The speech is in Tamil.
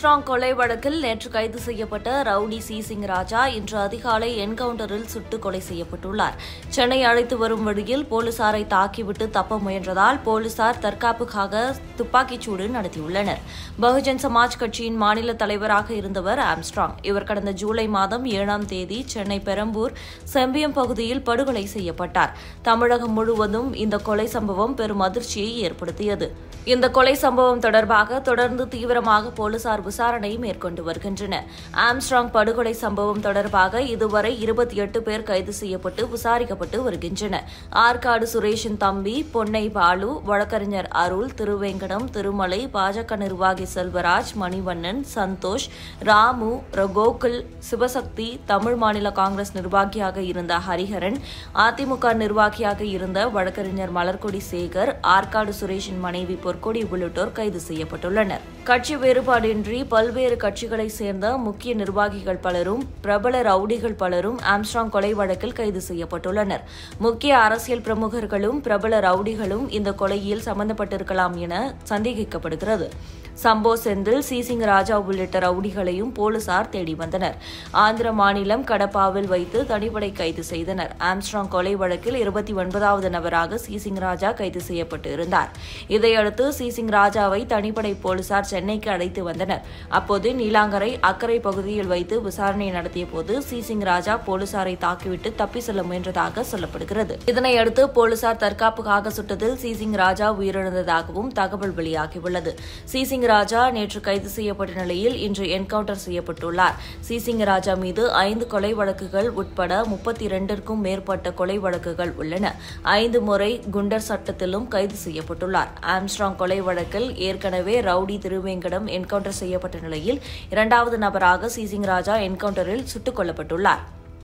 ஆம்ஸ்ட்ராங் கொலை வழக்கில் நேற்று கைது செய்யப்பட்ட ரவுடி சி சிங் ராஜா இன்று அதிகாலை என்கவுண்டரில் சுட்டுக் கொலை செய்யப்பட்டுள்ளார் சென்னை அழைத்து வரும் வழியில் போலீசாரை தாக்கிவிட்டு தப்ப முயன்றதால் போலீசார் தற்காப்புக்காக துப்பாக்கிச் சூடு நடத்தியுள்ளனர் பகுஜன் சமாஜ் கட்சியின் மாநில தலைவராக இருந்தவர் ஆம்ஸ்ட்ராங் இவர் கடந்த ஜூலை மாதம் ஏழாம் தேதி சென்னை பெரம்பூர் செம்பியம் பகுதியில் படுகொலை செய்யப்பட்டார் தமிழகம் முழுவதும் இந்த கொலை சம்பவம் பெரும் அதிர்ச்சியை ஏற்படுத்தியது இந்த கொலை சம்பவம் தொடர்பாக தொடர்ந்து தீவிரமாக போலீசார் விசாரணை மேற்கொண்டு வருகின்றனர் ஆம்ஸ்ட்ராங் படுகொலை சம்பவம் தொடர்பாக இதுவரை இருபத்தி எட்டு பேர் கைது செய்யப்பட்டு விசாரிக்கப்பட்டு வருகின்றனர் ஆற்காடு சுரேஷின் தம்பி பொன்னை பாலு வழக்கறிஞர் அருள் திருவேங்கடம் திருமலை பாஜக நிர்வாகி செல்வராஜ் மணிவண்ணன் சந்தோஷ் ராமு ரகோகுல் சிவசக்தி தமிழ் மாநில காங்கிரஸ் நிர்வாகியாக இருந்த ஹரிஹரன் அதிமுக நிர்வாகியாக இருந்த வழக்கறிஞர் மலர்கொடி சேகர் ஆற்காடு சுரேஷின் மனைவி பொற்கொடி உள்ளிட்டோர் கைது செய்யப்பட்டுள்ளனர் கட்சி வேறுபாடின்றி பல்வேறு கட்சிகளைச் சேர்ந்த முக்கிய நிர்வாகிகள் பலரும் பிரபல ரவுடிகள் பலரும் ஆம்ஸ்ட்ராங் கொலை வழக்கில் கைது செய்யப்பட்டுள்ளனர் முக்கிய அரசியல் பிரமுகர்களும் பிரபல ரவுடிகளும் இந்த கொலையில் சம்பந்தப்பட்டிருக்கலாம் என சந்தேகிக்கப்படுகிறது சம்போ செந்தில் சிசிங் ராஜா உள்ளிட்ட ரவுடிகளையும் போலீசார் தேடி வந்தனர் ஆந்திர மாநிலம் கடப்பாவில் வைத்து தனிப்படை கைது செய்தனர் ஆம்ஸ்ட்ராங் கொலை வழக்கில் இருபத்தி ஒன்பதாவது நபராக சிசிங் ராஜா கைது செய்யப்பட்டு இருந்தார் இதையடுத்து சிசிங் ராஜாவை தனிப்படை போலீசார் சென்னைக்கு அழைத்து வந்தனர் அப்போது நீலாங்கரை அக்கரை பகுதியில் வைத்து விசாரணை நடத்திய போது சிசிங் ராஜா போலீசாரை தாக்கிவிட்டு தப்பி செல்ல முயன்றதாக சொல்லப்படுகிறது இதனையடுத்து போலீசார் தற்காப்புக்காக சுட்டதில் சிசிங் ராஜா உயிரிழந்ததாகவும் தகவல் வெளியாகியுள்ளது சிசிங் ராஜா நேற்று கைது செய்யப்பட்ட நிலையில் இன்று என்கவுண்டர் செய்யப்பட்டுள்ளார் சிசிங் ராஜா மீது ஐந்து கொலை வழக்குகள் உட்பட முப்பத்தி இரண்டிற்கும் மேற்பட்ட கொலை வழக்குகள் உள்ளன ஐந்து முறை குண்டர் சட்டத்திலும் கைது செய்யப்பட்டுள்ளார் ஆம்ஸ்ட்ராங் கொலை வழக்கில் ஏற்கனவே ரவுடி திருவேங்கடம் என்கவுண்டர் செய்யப்பட்ட நிலையில் இரண்டாவது நபராக சிசிங் ராஜா என்கவுண்டரில் சுட்டுக் கொல்லப்பட்டுள்ளார்